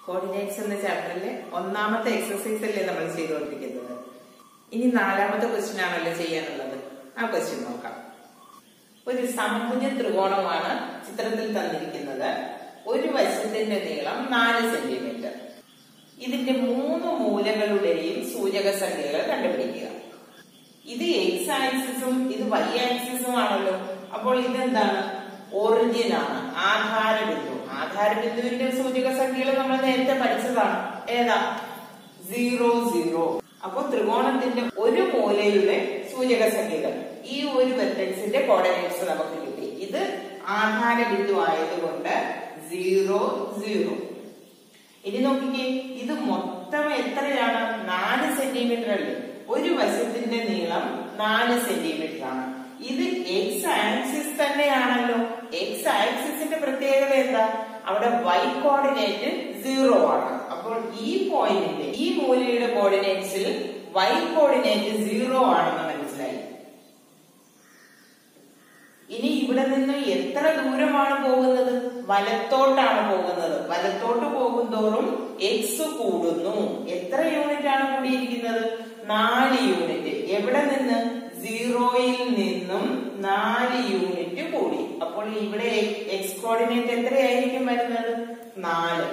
coordinates എന്ന ചാപ്റ്ററിലെ ഒന്നാമത്തെ exercise അല്ലേ നമ്മൾ ചെയ്തുകൊണ്ടിരിക്കുന്നത് ഇനി നാലാമത്തെ ക്വസ്റ്റ്യൻ ആണല്ലോ ചെയ്യാനുള്ളത് ആ ക്വസ്റ്റ്യൻ നോക്കാം ഒരു സമഭുജ ത്രികോണമാണ് ചിത്രത്തിൽ തന്നിരിക്കുന്നത് ഒരു വശത്തിന്റെ നീളം നാല് സെന്റിമീറ്റർ ഇതിന്റെ മൂന്ന് മൂലകളുടെയും സൂചക സംഖ്യകൾ കണ്ടുപിടിക്കുക ഇത് എക്സ് ആക്സിസും ഇത് വൈ ആക്സിസും ആണല്ലോ അപ്പോൾ ഇതെന്താണ് ഒറിജിൻ ആണ് ആധാര ബിന്ദു ആധാര ബിന്ദുവിന്റെ സൂചക സംഖ്യകൾ നമ്മൾ നേരത്തെ പഠിച്ചതാണ് ഏതാ സീറോ സീറോ അപ്പൊ ത്രികോണത്തിന്റെ ഒരു മൂലയുടെ സൂചക സംഖ്യകൾ ഈ ഒരു വെർട്ടെക്സിന്റെ കോർഡിനേറ്റ്സ് നമുക്ക് കിട്ടി ഇത് ആധാര ബിന്ദു ആയതുകൊണ്ട് സീറോ സീറോ ഇനി നോക്കിക്കേ ഇത് മൊത്തം എത്രയാണ് നാല് സെന്റിമീറ്റർ അല്ലേ ഒരു വശത്തിന്റെ നീളം നാല് സെന്റിമീറ്റർ ആണ് ഇത് എക്സ് ആക്സിസ് തന്നെയാണല്ലോ എക്സ് ആക്സിസിന്റെ പ്രത്യേകത എന്താ അവിടെ വൈ കോർഡിനേറ്റ് സീറോ ആണ് അപ്പോൾ ഈ പോയിന്റിന്റെ ഈ മൂലയുടെ കോർഡിനേറ്റ്സിൽ വൈ കോർഡിനേറ്റ് സീറോ ആണെന്ന് മനസ്സിലായി ഇനി ഇവിടെ നിന്ന് എത്ര ദൂരമാണ് പോകുന്നത് വലത്തോട്ടാണ് പോകുന്നത് വലത്തോട്ട് പോകുന്തോറും എക്സ് കൂടുന്നു എത്ര യൂണിറ്റ് ആണ് കൂടിയിരിക്കുന്നത് നാല് യൂണിറ്റ് എവിടെ നിന്ന് സീറോയിൽ നിന്നും നാല് യൂണിറ്റ് കൂടി അപ്പോൾ ഇവിടെ എക്സ് കോർഡിനേറ്റ് എത്രയായിരിക്കും വരുന്നത് നാല്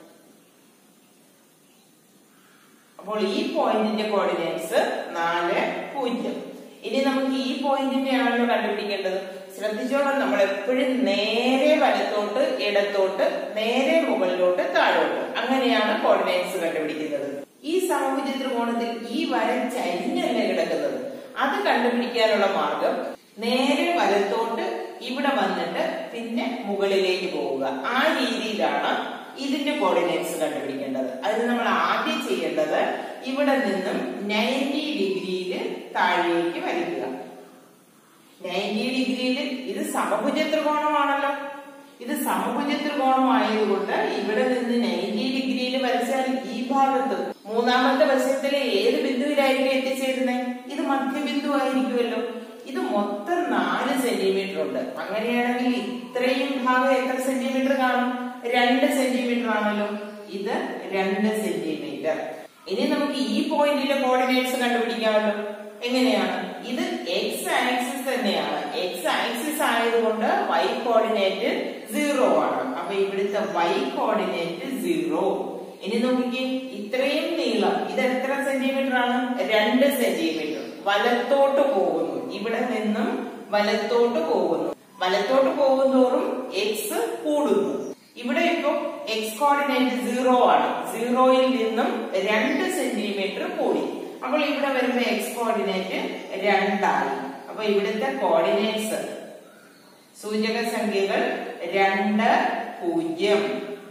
അപ്പോൾ ഈ പോയിന്റിന്റെ കോർഡിനേറ്റ്സ് നാല് പൂജ്യം ഇനി നമുക്ക് ഈ പോയിന്റിന്റെ ആണല്ലോ കണ്ടുപിടിക്കേണ്ടത് ശ്രദ്ധിച്ചോളാം നമ്മൾ എപ്പോഴും നേരെ വലത്തോട്ട് ഇടത്തോട്ട് നേരെ മുകളിലോട്ട് താഴോട്ട് അങ്ങനെയാണ് കോർഡിനേറ്റ്സ് കണ്ടുപിടിക്കുന്നത് ഈ സമഭുജ ത്രികോണത്തിൽ ഈ വര ചരിഞ്ഞല്ലേ കിടക്കുന്നത് അത് കണ്ടുപിടിക്കാനുള്ള മാർഗം നേരെ വലത്തോട്ട് ഇവിടെ വന്നിട്ട് പിന്നെ മുകളിലേക്ക് പോവുക ആ രീതിയിലാണ് ഇതിന്റെ കോർഡിനേറ്റ്സ് കണ്ടുപിടിക്കേണ്ടത് അതിന് നമ്മൾ ആദ്യം ചെയ്യേണ്ടത് ഇവിടെ നിന്നും നയൻറ്റി ഡിഗ്രിയിൽ താഴേക്ക് വരിക നയൻറ്റി ഡിഗ്രിയിൽ ഇത് സമഭുജ ത്രികോണമാണല്ലോ ഇത് സമഭുജ ത്രികോണമായതുകൊണ്ട് ഇവിടെ നിന്ന് നയൻറ്റി ഡിഗ്രിയിൽ വരച്ചാൽ ഈ ഭാഗത്ത് മൂന്നാമത്തെ വശത്തിലെ ഏത് ബിന്ദുവിലായിരിക്കും എത്തിച്ചേരുന്നത് ഇത് മധ്യബിന്ദു ആയിരിക്കുമല്ലോ ഇത് മൊത്തം നാല് സെന്റിമീറ്റർ ഉണ്ട് അങ്ങനെയാണെങ്കിൽ ഇത്രയും ഭാഗം എത്ര സെന്റിമീറ്റർ കാണും രണ്ട് സെന്റിമീറ്റർ ആണല്ലോ ഇത് രണ്ട് സെന്റിമീറ്റർ ഇനി നമുക്ക് ഈ പോയിന്റിലെ കോർഡിനേറ്റ്സ് കണ്ടുപിടിക്കാമല്ലോ എങ്ങനെയാണ് ഇത് എക്സ് ആക്സിസ് തന്നെയാണ് എക്സ് ആക്സിസ് ആയതുകൊണ്ട് വൈ കോർഡിനേറ്റ് സീറോ ആണ് അപ്പൊ ഇവിടുത്തെ വൈ കോർഡിനേറ്റ് സീറോ ഇനി നോക്കിക്കേ ഇത്രയും നീളം ഇത് എത്ര സെന്റിമീറ്റർ ആണ് രണ്ട് സെന്റിമീറ്റർ വലത്തോട്ട് പോകുന്നു ഇവിടെ നിന്നും വലത്തോട്ട് പോകുന്നു വലത്തോട്ട് പോകുന്തോറും എക്സ് കൂടുന്നു ഇവിടെ ഇപ്പൊ എക്സ് കോർഡിനേറ്റ് സീറോ ആണ് സീറോയിൽ നിന്നും രണ്ട് സെന്റിമീറ്റർ കൂടി അപ്പോൾ ഇവിടെ വരുന്ന എക്സ് കോർഡിനേറ്റ് രണ്ടായി അപ്പൊ ഇവിടുത്തെ കോർഡിനേറ്റ്സ് സൂചക സംഖ്യകൾ രണ്ട് പൂജ്യം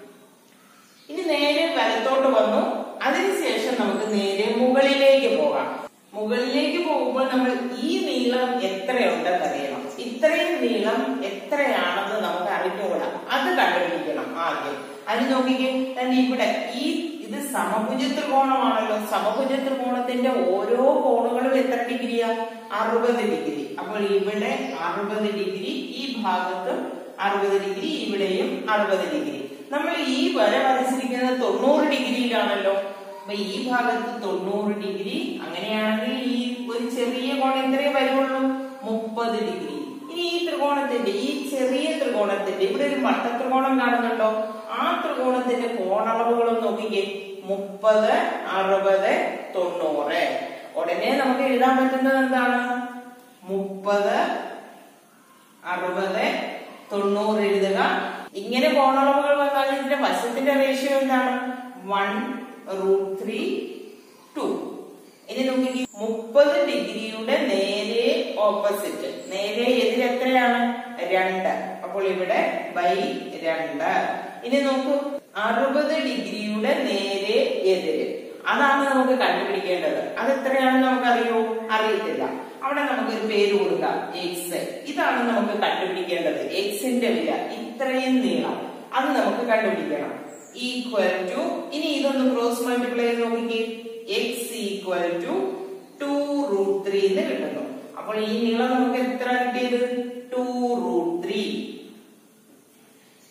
ഇനി നേരെ വലത്തോട്ട് വന്നു അതിനുശേഷം നമുക്ക് നേരെ മുകളിലേക്ക് പോകാം മുകളിലേക്ക് പോകുമ്പോൾ നമ്മൾ ഈ നീളം എത്രയുണ്ടെന്ന് അറിയണം ഇത്രയും നീളം എത്രയാണെന്ന് നമുക്ക് അറിഞ്ഞുകൂടാ അത് കണ്ടുപിടിക്കണം ആദ്യം അത് നോക്കിക്കേ തന്നെ ഇവിടെ ഈ ഇത് സമഭുജ ത്രികോണമാണല്ലോ സമഭുജ ത്രികോണത്തിന്റെ ഓരോ കോണുകളും എത്ര ഡിഗ്രിയാ അറുപത് ഡിഗ്രി അപ്പോൾ ഇവിടെ അറുപത് ഡിഗ്രി ഈ ഭാഗത്തും അറുപത് ഡിഗ്രി ഇവിടെയും അറുപത് ഡിഗ്രി നമ്മൾ ഈ വര വരച്ചിരിക്കുന്നത് തൊണ്ണൂറ് ഡിഗ്രിയിലാണല്ലോ അപ്പൊ ഈ ഭാഗത്ത് തൊണ്ണൂറ് ഡിഗ്രി അങ്ങനെയാണെങ്കിൽ ഈ ഒരു ചെറിയ കോണം എത്രയേ വരുള്ളൂ മുപ്പത് ഡിഗ്രി ഇനി ഈ ത്രികോണത്തിന്റെ ഈ ചെറിയ ത്രികോണത്തിന്റെ ഇവിടെ ഒരു മട്ട ത്രികോണം കാണുന്നുണ്ടോ ആ ത്രികോണത്തിന്റെ കോണളവുകളും നോക്കിക്കേ മുപ്പത് അറുപത് തൊണ്ണൂറ് ഉടനെ നമുക്ക് എഴുതാൻ പറ്റുന്നത് എന്താണ് മുപ്പത് അറുപത് തൊണ്ണൂറ് എഴുതുക ഇങ്ങനെ കോണളവുകൾ വന്നാൽ ഇതിന്റെ വശത്തിന്റെ റേഷ്യോ എന്താണ് വൺ റൂട്ട് ത്രീ ടു ഇനി നോക്കി മുപ്പത് ഡിഗ്രിയുടെ നേരെ ഓപ്പോസിറ്റ് നേരെ എതിര് എത്രയാണ് രണ്ട് അപ്പോൾ ഇവിടെ ബൈ രണ്ട് ഇനി നോക്കൂ അറുപത് ഡിഗ്രിയുടെ നേരെ എതിര് അതാണ് നമുക്ക് കണ്ടുപിടിക്കേണ്ടത് അത് എത്രയാണെന്ന് നമുക്ക് അറിയോ അറിയത്തില്ല അവിടെ നമുക്കൊരു പേര് കൊടുക്കാം എക്സ് ഇതാണ് നമുക്ക് കണ്ടുപിടിക്കേണ്ടത് എക്സിന്റെ വില ഇത്രയും നീളം അത് നമുക്ക് കണ്ടുപിടിക്കണം ഈക്വൽ ടു ഇനി ഇതൊന്ന് ക്രോസ് മൾട്ടിപ്ലൈ ചെയ്ത് നോക്കിക്കേ X equal to two root three എന്ന് കിട്ടുന്നു അപ്പോൾ ഈ നീളം നമുക്ക് എത്ര കിട്ടിയത് ടു റൂട്ട് ത്രീ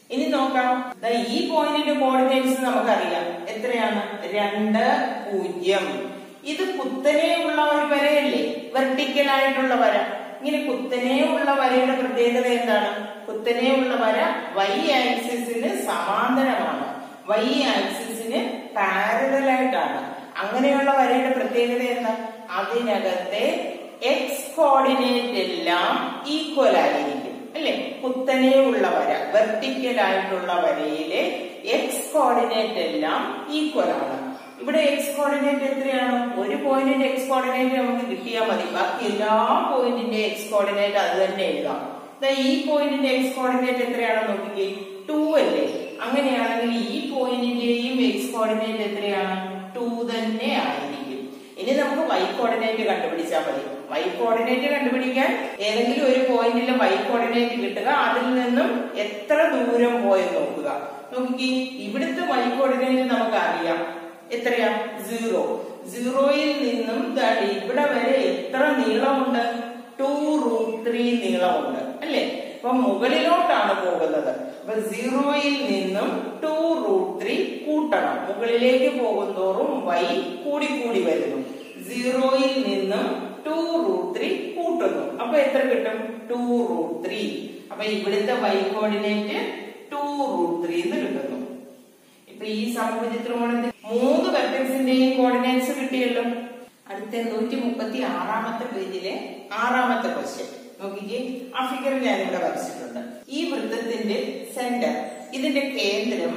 ഇനി നോക്കാം ദാ ഈ പോയിന്റിന്റെ കോർഡിനേറ്റ്സ് നമുക്കറിയാം എത്രയാണ് രണ്ട് പൂജ്യം ഇത് കുത്തനെ ഉള്ള ഒരു വരയല്ലേ വെർട്ടിക്കൽ ആയിട്ടുള്ള വര ഇങ്ങനെ കുത്തനെ ഉള്ള വരയുടെ പ്രത്യേകത എന്താണ് കുത്തനെ ഉള്ള വര വൈ ആക്സിസിന് സമാന്തരമാണ് വൈ ആക്സിസിന് പാരലൽ ആയിട്ടാണ് അങ്ങനെയുള്ള വരയുടെ പ്രത്യേകത എന്താ അതിനകത്തെ എക്സ് കോർഡിനേറ്റ് എല്ലാം ഈക്വൽ ആയിരിക്കും അല്ലെ കുത്തനെ ഉള്ള വര വെർട്ടിക്കൽ ആയിട്ടുള്ള വരയിലെ എക്സ് കോർഡിനേറ്റ് എല്ലാം ഈക്വൽ ആണ് ഇവിടെ എക്സ് കോർഡിനേറ്റ് എത്രയാണ് ഒരു പോയിന്റിന്റെ എക്സ് കോർഡിനേറ്റ് നമുക്ക് കിട്ടിയാൽ മതി ബാക്കി എല്ലാ പോയിന്റിന്റെ എക്സ് കോർഡിനേറ്റ് അത് തന്നെ എഴുതാം ദാ ഈ പോയിന്റിന്റെ എക്സ് കോർഡിനേറ്റ് എത്രയാണെന്ന് നോക്കിക്കേ ടു അല്ലേ അങ്ങനെയാണെങ്കിൽ ഈ പോയിന്റിന്റെയും എക്സ് കോർഡിനേറ്റ് എത്രയാണ് ടു തന്നെ ആയിരിക്കും ഇനി നമുക്ക് വൈ കോർഡിനേറ്റ് കണ്ടുപിടിച്ചാൽ മതി വൈ കോർഡിനേറ്റ് കണ്ടുപിടിക്കാൻ ഏതെങ്കിലും ഒരു പോയിന്റിലെ വൈ കോർഡിനേറ്റ് കിട്ടുക അതിൽ നിന്നും എത്ര ദൂരം പോയെന്ന് നോക്കുക നോക്കിക്കേ ഇവിടുത്തെ വൈ കോർഡിനേറ്റ് നമുക്ക് അറിയാം എത്രയാ സീറോ സീറോയിൽ നിന്നും ദാ ഇവിടെ വരെ എത്ര നീളമുണ്ട് ടു റൂട്ട് ത്രീ നീളമുണ്ട് അല്ലേ അപ്പൊ മുകളിലോട്ടാണ് പോകുന്നത് അപ്പൊ സീറോയിൽ നിന്നും ടു റൂട്ട് ത്രീ കൂട്ടണം മുകളിലേക്ക് പോകുന്തോറും വൈ കൂടി കൂടി വരുന്നു സീറോയിൽ നിന്നും ടു റൂട്ട് ത്രീ കൂട്ടുന്നു അപ്പൊ എത്ര കിട്ടും ടു റൂട്ട് ത്രീ അപ്പൊ ഇവിടുത്തെ Y coordinate two root three എന്ന് കിട്ടുന്നു ഇപ്പൊ ഈ സമഭുജ ത്രികോണത്തിൽ മൂന്ന് വെക്ടേഴ്സിന്റെയും കോർഡിനേറ്റ്സ് കിട്ടിയല്ലോ അടുത്ത നൂറ്റി മുപ്പത്തി ആറാമത്തെ പേജിലെ ആറാമത്തെ ക്വസ്റ്റ്യൻ നോക്കിക്കേ ആ ഫിഗർ ഞാനിവിടെ വരച്ചിട്ടുണ്ട് ഈ വൃത്തത്തിന്റെ സെന്റർ ഇതിന്റെ കേന്ദ്രം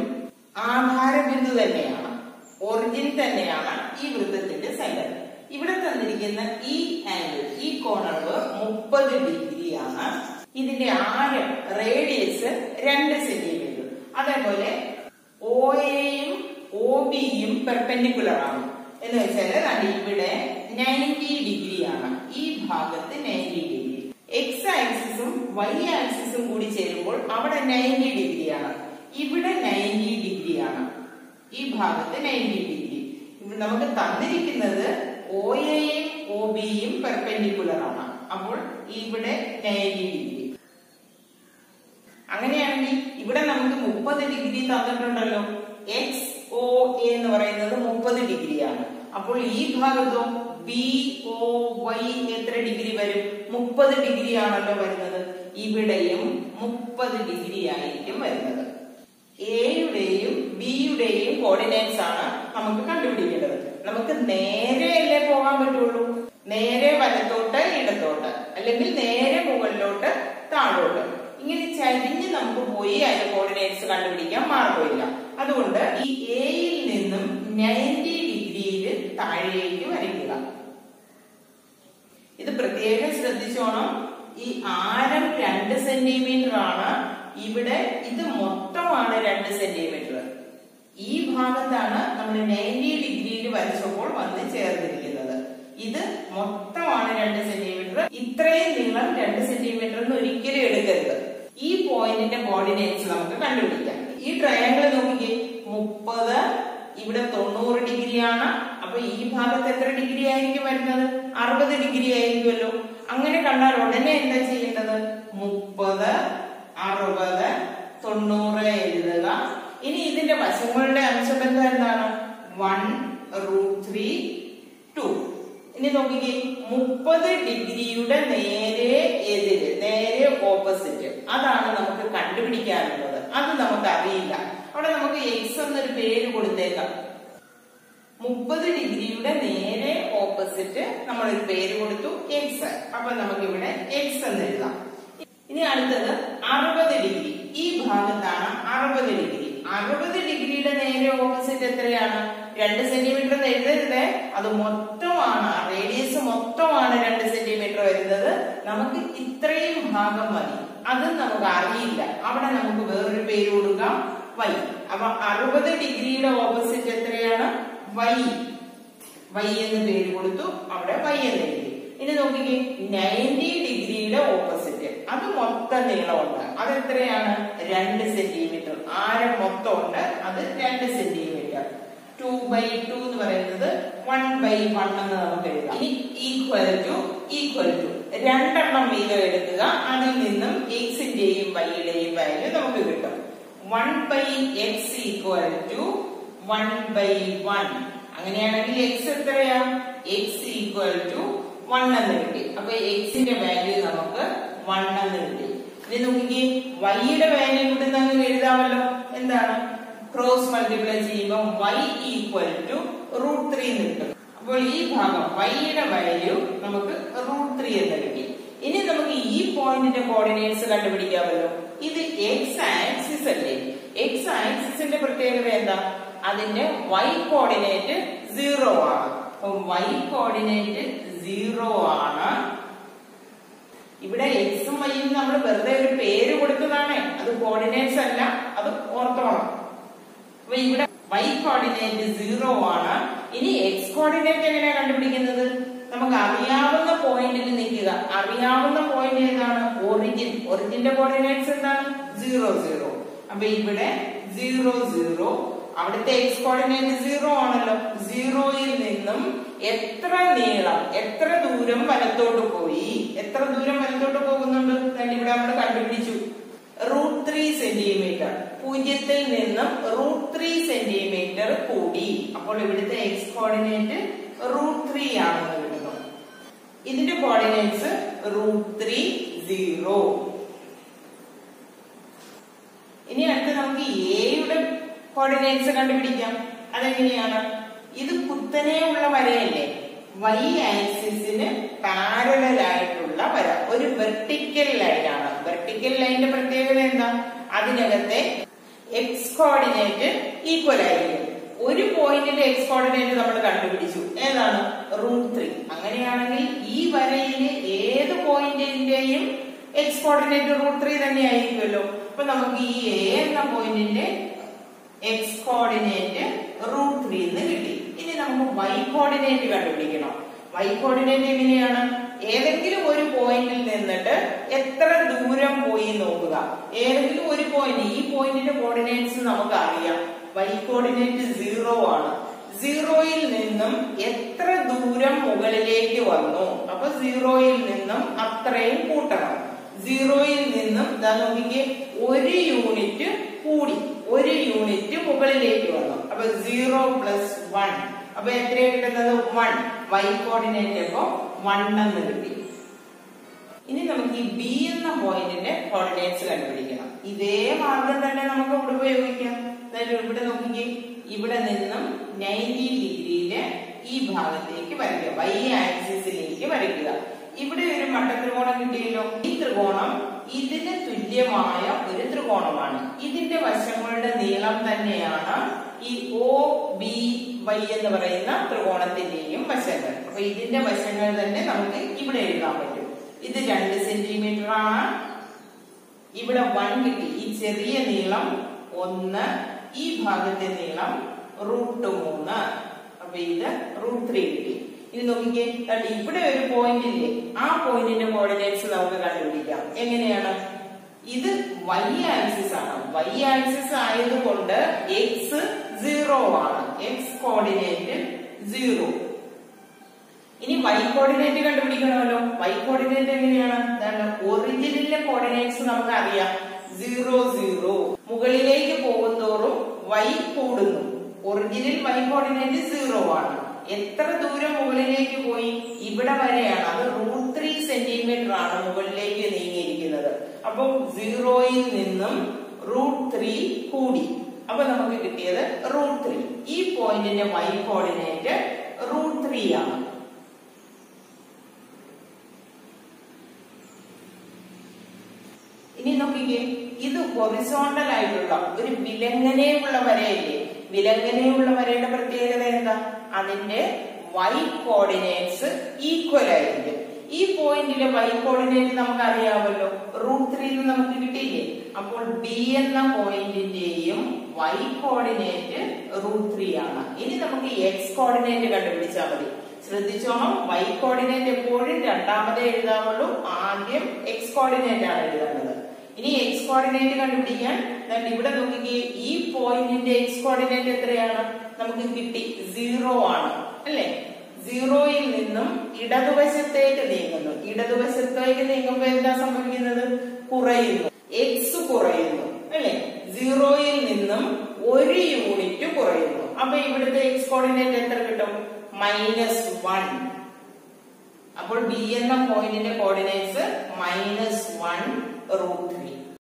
ആധാര ബിന്ദു തന്നെയാണ് ഒറിജിൻ തന്നെയാണ് ഈ വൃത്തത്തിന്റെ സെന്റർ ഇവിടെ തന്നിരിക്കുന്ന ഈ ആംഗിൾ ഈ കോണളവ് മുപ്പത് ഡിഗ്രിയാണ് ഇതിന്റെ ആരം റേഡിയസ് രണ്ട് സെന്റിമീറ്റർ അതേപോലെ ഒ എയും ഒ ബിയും പെർപെൻഡിക്കുലർ ആണ് എന്ന് വെച്ചാൽ അത് ഇവിടെ നയൻറ്റി ഡിഗ്രി ആണ് ഈ ഭാഗത്ത് നയൻറ്റി ഡിഗ്രി എക്സ് ആക്സിസും വൈ ആക്സിസും കൂടി ചേരുമ്പോൾ അവിടെ നയൻറ്റി ഡിഗ്രി ആണ് ഇവിടെ നയൻറ്റി ഡിഗ്രി ആണ് ഈ ഭാഗത്ത് നയൻറ്റി ഡിഗ്രി ഇവിടെ നമുക്ക് തന്നിരിക്കുന്നത് ഒ എയും ഒ ബിയും പെർപെൻഡിക്കുലർ ആണ് അപ്പോൾ ഇവിടെ നയൻറ്റി ഡിഗ്രി അങ്ങനെയാണെങ്കിൽ ഇവിടെ നമുക്ക് മുപ്പത് ഡിഗ്രി തന്നിട്ടുണ്ടല്ലോ എക്സ് ഒ എ എന്ന് പറയുന്നത് മുപ്പത് ഡിഗ്രിയാണ് അപ്പോൾ ഈ ഭാഗത്തോ ബി ഒ വൈ എത്ര ഡിഗ്രി വരും മുപ്പത് ഡിഗ്രി ആണല്ലോ വരുന്നത് ഇവിടെയും മുപ്പത് ഡിഗ്രി ആയിരിക്കും വരുന്നത് എയുടെയും ബിയുടെയും കോർഡിനേറ്റ്സ് ആണ് നമുക്ക് കണ്ടുപിടിക്കേണ്ടത് നമുക്ക് നേരെയല്ലേ പോകാൻ പറ്റുള്ളൂ നേരെ വലത്തോട്ട് ഇടത്തോട്ട് അല്ലെങ്കിൽ നേരെ മുകളിലോട്ട് താഴോട്ട് ഇങ്ങനെ ചരിഞ്ഞ് നമുക്ക് പോയി അതിന്റെ കോർഡിനേറ്റ്സ് കണ്ടുപിടിക്കാൻ മാർഗമില്ല അതുകൊണ്ട് ഈ എയിൽ നിന്നും നയൻറ്റി ഡിഗ്രിയിൽ താഴേക്ക് വരയ്ക്കുക ഇത് പ്രത്യേകം ശ്രദ്ധിച്ചോണം ഈ ആരം രണ്ട് സെന്റിമീറ്റർ ആണ് ഇവിടെ ഇത് മൊത്തമാണ് രണ്ട് സെന്റിമീറ്റർ ഈ ഭാഗത്താണ് നമ്മൾ നയൻറ്റി ഡിഗ്രിയിൽ വരച്ചപ്പോൾ വന്ന് ചേർന്നിരിക്കുന്നത് ഇത് മൊത്തമാണ് രണ്ട് സെന്റിമീറ്റർ ഇത്രയും നീളം രണ്ട് സെന്റിമീറ്റർ എന്ന് ഒരിക്കലും എടുക്കരുത് ഈ പോയിന്റിന്റെ കോർഡിനേറ്റ്സ് നമുക്ക് കണ്ടുപിടിക്കാം ഈ ട്രയാങ്കിൾ നോക്കിക്കേ മുപ്പത് ഇവിടെ തൊണ്ണൂറ് ഡിഗ്രിയാണ് അപ്പൊ ഈ ഭാഗത്ത് എത്ര ഡിഗ്രി ആയിരിക്കും വരുന്നത് അറുപത് ഡിഗ്രി ആയിരിക്കുമല്ലോ അങ്ങനെ കണ്ടാൽ ഉടനെ എന്താ ചെയ്യേണ്ടത് മുപ്പത് അറുപത് തൊണ്ണൂറ് എഴുതുക ഇനി ഇതിന്റെ വശങ്ങളുടെ അംശബന്ധം എന്താണ് വൺ റൂട്ട് ത്രീ ടു ഇനി നോക്കിക്കേ മുപ്പത് ഡിഗ്രിയുടെ നേരെ എതിര് നേരെ ഓപ്പോസിറ്റ് അതാണ് നമുക്ക് കണ്ടുപിടിക്കാനുള്ളത് അത് നമുക്ക് അറിയില്ല അവിടെ നമുക്ക് എക്സ് എന്നൊരു പേര് കൊടുത്തേക്കാം മുപ്പത് ഡിഗ്രിയുടെ നേരെ ഓപ്പോസിറ്റ് നമ്മൾ ഒരു പേര് കൊടുത്തു എക്സ് അപ്പൊ നമുക്ക് ഇവിടെ എക്സ് എന്ന് എഴുതാം ഇനി അടുത്തത് അറുപത് ഡിഗ്രി ഈ ഭാഗത്താണ് അറുപത് ഡിഗ്രി അറുപത് ഡിഗ്രിയുടെ നേരെ ഓപ്പോസിറ്റ് എത്രയാണ് രണ്ട് സെന്റിമീറ്റർ എന്ന് എഴുതരുത് അത് മൊത്തമാണ് റേഡിയസ് മൊത്തമാണ് രണ്ട് സെന്റിമീറ്റർ വരുന്നത് നമുക്ക് ഇത്രയും ഭാഗം മതി അത് നമുക്ക് അറിയില്ല അവിടെ നമുക്ക് വേറൊരു പേര് കൊടുക്കാം വൈ അപ്പൊ അറുപത് ഡിഗ്രിയുടെ ഓപ്പോസിറ്റ് എത്രയാണ് വൈ വൈ എന്ന് പേര് കൊടുത്തു അവിടെ വൈ എന്ന് എഴുതി ഇനി നോക്കിക്കേ നയൻറ്റി ഡിഗ്രിയുടെ ഓപ്പോസിറ്റ് അത് മൊത്തം നീളമുണ്ട് അത് എത്രയാണ് രണ്ട് സെന്റിമീറ്റർ ആരം മൊത്തം ഉണ്ട് അത് രണ്ട് സെന്റിമീറ്റർ ടു ബൈ ടു എന്ന് പറയുന്നത് വൺ ബൈ വൺ എന്ന് നമുക്ക് എഴുതാം ഇനി ഈക്വൽ ടു ഈക്വൽ ടു രണ്ടെണ്ണം വീതം എടുക്കുക അതിൽ നിന്നും എക്സിന്റെയും വൈയുടെയും വാല്യൂ നമുക്ക് കിട്ടും one by X equal to one by one അങ്ങനെയാണെങ്കിൽ എക്സ് എത്രയാ എക്സ് ഈക്വൽ ടു വൺ എന്ന് കിട്ടി അപ്പൊ എക്സിന്റെ വാല്യൂ നമുക്ക് വൺ എന്ന് കിട്ടി ഇനി നോക്കിക്കേ വൈയുടെ വാല്യൂ കൂടി നമുക്ക് എഴുതാമല്ലോ എന്താണ് ക്രോസ് മൾട്ടിപ്ലൈ ചെയ്യുമ്പോൾ Y equal to root three എന്ന് കിട്ടും അപ്പോൾ ഈ ഭാഗം വൈയുടെ വാല്യൂ നമുക്ക് റൂട്ട് ത്രീ എന്ന് കിട്ടി ഇനി നമുക്ക് ഈ പോയിന്റിന്റെ കോർഡിനേറ്റ്സ് കണ്ടുപിടിക്കാമല്ലോ ഇത് എക്സ് ആക്സിസ് അല്ലേ എക്സ് ആക്സിസിന്റെ പ്രത്യേകത എന്താ അതിന്റെ വൈ കോർഡിനേറ്റ് സീറോ ആണ് അപ്പൊ വൈ കോർഡിനേറ്റ് സീറോ ആണ് ഇവിടെ എക്സും വൈയും നമ്മൾ വെറുതെ ഒരു പേര് കൊടുത്തതാണ് അത് കോർഡിനേറ്റ്സ് അല്ല അത് ഓർത്തോണം അപ്പൊ ഇവിടെ വൈ കോർഡിനേറ്റ് സീറോ ആണ് ഇനി എക്സ് കോർഡിനേറ്റ് എങ്ങനെയാ കണ്ടുപിടിക്കുന്നത് നമുക്ക് അറിയാവുന്ന പോയിന്റിൽ നിൽക്കുക അറിയാവുന്ന പോയിന്റ് ഏതാണ് ഒറിജിൻ ഒറിജിന്റെ കോർഡിനേറ്റ്സ് എന്താണ് സീറോ സീറോ അപ്പൊ ഇവിടെ സീറോ സീറോ അവിടുത്തെ എക്സ് കോർഡിനേറ്റ് സീറോ ആണല്ലോ സീറോയിൽ നിന്നും എത്ര നീളം എത്ര ദൂരം വലത്തോട്ട് പോയി എത്ര ദൂരം വലത്തോട്ട് പോകുന്നുണ്ട് ദാണ്ട് ഇവിടെ നമ്മൾ കണ്ടുപിടിച്ചു റൂട്ട് ത്രീ സെന്റിമീറ്റർ പൂജ്യത്തിൽ നിന്നും റൂട്ട് ത്രീ സെന്റിമീറ്റർ കൂടി അപ്പോൾ ഇവിടുത്തെ എക്സ് കോർഡിനേറ്റ് റൂട്ട് ത്രീ ആണെന്ന് കിട്ടുന്നു ഇതിന്റെ കോർഡിനേറ്റ്സ് റൂട്ട് ത്രീ സീറോ ഇനി അടുത്ത് നമുക്ക് എയുടെ കോർഡിനേറ്റ്സ് കണ്ടുപിടിക്കാം അതെങ്ങനെയാണ് ഇത് കുത്തനെയുള്ള വരയല്ലേ വൈ ആക്സിസിന് പാരലൽ ആയിട്ടുള്ള വര ഒരു വെർട്ടിക്കൽ ലൈനാണ് വെർട്ടിക്കൽ ലൈനിന്റെ പ്രത്യേകത എന്താ അതിനകത്തെ എക്സ് കോർഡിനേറ്റ് ഈക്വൽ ആയിരിക്കും ഒരു പോയിന്റിന്റെ എക്സ് കോർഡിനേറ്റ് നമ്മൾ കണ്ടുപിടിച്ചു ഏതാണ് റൂട്ട് ത്രീ അങ്ങനെയാണെങ്കിൽ ഈ വരയിലെ ഏത് പോയിന്റിന്റെയും എക്സ് കോർഡിനേറ്റ് റൂട്ട് ത്രീ തന്നെ ആയിരിക്കുമല്ലോ അപ്പൊ നമുക്ക് ഈ എ എന്ന പോയിന്റിന്റെ എക്സ് കോർഡിനേറ്റ് റൂട്ട് ത്രീ എന്ന് കിട്ടി ഇനി നമുക്ക് വൈ കോർഡിനേറ്റ് കണ്ടുപിടിക്കണം വൈ കോർഡിനേറ്റ് എങ്ങനെയാണ് ഏതെങ്കിലും ഒരു പോയിന്റിൽ നിന്നിട്ട് എത്ര ദൂരം പോയി നോക്കുക ഏതെങ്കിലും ഒരു പോയിന്റ് ഈ പോയിന്റിന്റെ കോർഡിനേറ്റ്സ് നമുക്ക് അറിയാം വൈ കോർഡിനേറ്റ് സീറോ ആണ് സീറോയിൽ നിന്നും എത്ര ദൂരം മുകളിലേക്ക് വന്നു അപ്പൊ സീറോയിൽ നിന്നും അത്രയും കൂട്ടണം സീറോയിൽ നിന്നും ഇതാ നോക്കിക്കേ ഒരു യൂണിറ്റ് കൂടി ഒരു യൂണിറ്റ് മുകളിലേക്ക് വന്നു അപ്പൊ സീറോ പ്ലസ് വൺ അപ്പൊ എത്രയാ കിട്ടുന്നത് വൺ വൈ കോർഡിനേറ്റ് അപ്പൊ വൺ എന്ന് കിട്ടി ഇനി നമുക്ക് ഈ ബി എന്ന പോയിന്റിന്റെ കോർഡിനേറ്റ്സ് കണ്ടുപിടിക്കണം ഇതേ മാർഗം തന്നെ നമുക്ക് ഇവിടെ ഉപയോഗിക്കാം അതായത് ഇവിടെ നോക്കിക്കേ ഇവിടെ നിന്നും നയൻറ്റി ഡിഗ്രിയില് ഈ ഭാഗത്തേക്ക് വരയ്ക്കുക വൈ ആക്സിസിലേക്ക് വരയ്ക്കുക ഇവിടെ ഒരു മട്ടത്രികോണം കിട്ടിയല്ലോ ഈ ത്രികോണം ഇതിന് തുല്യമായ ഒരു ത്രികോണമാണ് ഇതിന്റെ വശങ്ങളുടെ നീളം തന്നെയാണ് ഈ ഒ ബി വൈ എന്ന് പറയുന്ന ത്രികോണത്തിന്റെയും വശങ്ങൾ അപ്പൊ ഇതിന്റെ വശങ്ങൾ തന്നെ നമുക്ക് ഇവിടെ എഴുതാൻ പറ്റും ഇത് രണ്ട് സെന്റിമീറ്റർ ആണ് ഇവിടെ വൺ കിട്ടി ഈ ചെറിയ നീളം ഒന്ന് ഈ ഭാഗത്തെ നീളം റൂട്ട് മൂന്ന് അപ്പൊ ഇത് റൂട്ട് ത്രീ കിട്ടി ഇനി നോക്കിക്കേ കണ്ടി ഇവിടെ ഒരു പോയിന്റ് ഇല്ലേ ആ പോയിന്റിന്റെ കോർഡിനേറ്റ്സ് നമുക്ക് കണ്ടുപിടിക്കാം എങ്ങനെയാണ് ഇത് വൈ ആക്സിസ് ആണ് വൈ ആക്സിസ് ആയതുകൊണ്ട് എക്സ് സീറോ ആണ് എക്സ് കോർഡിനേറ്റ് സീറോ ഇനി വൈ കോർഡിനേറ്റ് കണ്ടുപിടിക്കണമല്ലോ വൈ കോർഡിനേറ്റ് എങ്ങനെയാണ് എന്താണ് ഒറിജിനിലെ കോർഡിനേറ്റ്സ് നമുക്ക് അറിയാം സീറോ സീറോ മുകളിലേക്ക് പോകുന്തോറും വൈ കൂടുന്നു ഒറിജിനൽ വൈ കോർഡിനേറ്റ് സീറോ ആണ് എത്ര ദൂരം മുകളിലേക്ക് പോയി ഇവിടെ വരെയാണ് അത് റൂട്ട് ത്രീ സെന്റിമീറ്റർ ആണ് മുകളിലേക്ക് നീങ്ങിയിരിക്കുന്നത് അപ്പം സീറോയിൽ നിന്നും റൂട്ട് ത്രീ കൂടി അപ്പൊ നമുക്ക് കിട്ടിയത് റൂട്ട് ത്രീ ഈ പോയിന്റിന്റെ വൈ കോർഡിനേറ്റ് റൂട്ട് ത്രീ ആണ് ഇനി നോക്കിക്കേ ഇത് ഹൊറിസോണ്ടൽ ആയിട്ടുള്ള ഒരു വിലങ്ങനെയുള്ള വരയല്ലേ വിലങ്ങനെയുള്ള വരയുടെ പ്രത്യേകത എന്താ അതിന്റെ വൈ കോർഡിനേറ്റ്സ് ഈക്വൽ ആയിരിക്കും ഈ പോയിന്റിലെ വൈ കോർഡിനേറ്റ് നമുക്ക് അറിയാമല്ലോ റൂട്ട് ത്രീയിൽ നമുക്ക് കിട്ടിയില്ലേ അപ്പോൾ ബി എന്ന പോയിന്റിന്റെയും വൈ കോർഡിനേറ്റ് റൂട്ട് ത്രീ ആണ് ഇനി നമുക്ക് എക്സ് കോർഡിനേറ്റ് കണ്ടുപിടിച്ചാൽ മതി ശ്രദ്ധിച്ചോണം വൈ കോർഡിനേറ്റ് എപ്പോഴും രണ്ടാമതേ എഴുതാവുള്ളൂ ആദ്യം എക്സ് കോർഡിനേറ്റ് ആണ് എഴുതേണ്ടത് ഇനി എക്സ് കോർഡിനേറ്റ് കണ്ടുപിടിക്കാൻ ദാണ്ട് ഇവിടെ നോക്കിക്കേ ഈ പോയിന്റിന്റെ എക്സ് കോർഡിനേറ്റ് എത്രയാണ് നമുക്ക് കിട്ടി സീറോ ആണ് അല്ലെ സീറോയിൽ നിന്നും ഇടതുവശത്തേക്ക് നീങ്ങുന്നു ഇടതുവശത്തേക്ക് നീങ്ങുമ്പോൾ എന്താ സംഭവിക്കുന്നത് കുറയുന്നു എക്സ് കുറയുന്നു അല്ലെ സീറോ സീറോയിൽ നിന്നും ഒരു യൂണിറ്റ് കുറയുന്നു അപ്പൊ ഇവിടുത്തെ എക്സ് കോർഡിനേറ്റ് എത്ര കിട്ടും മൈനസ് വൺ അപ്പോൾ ബി എന്ന പോയിന്റിന്റെ കോർഡിനേറ്റ്സ് മൈനസ് വൺ റൂട്ട്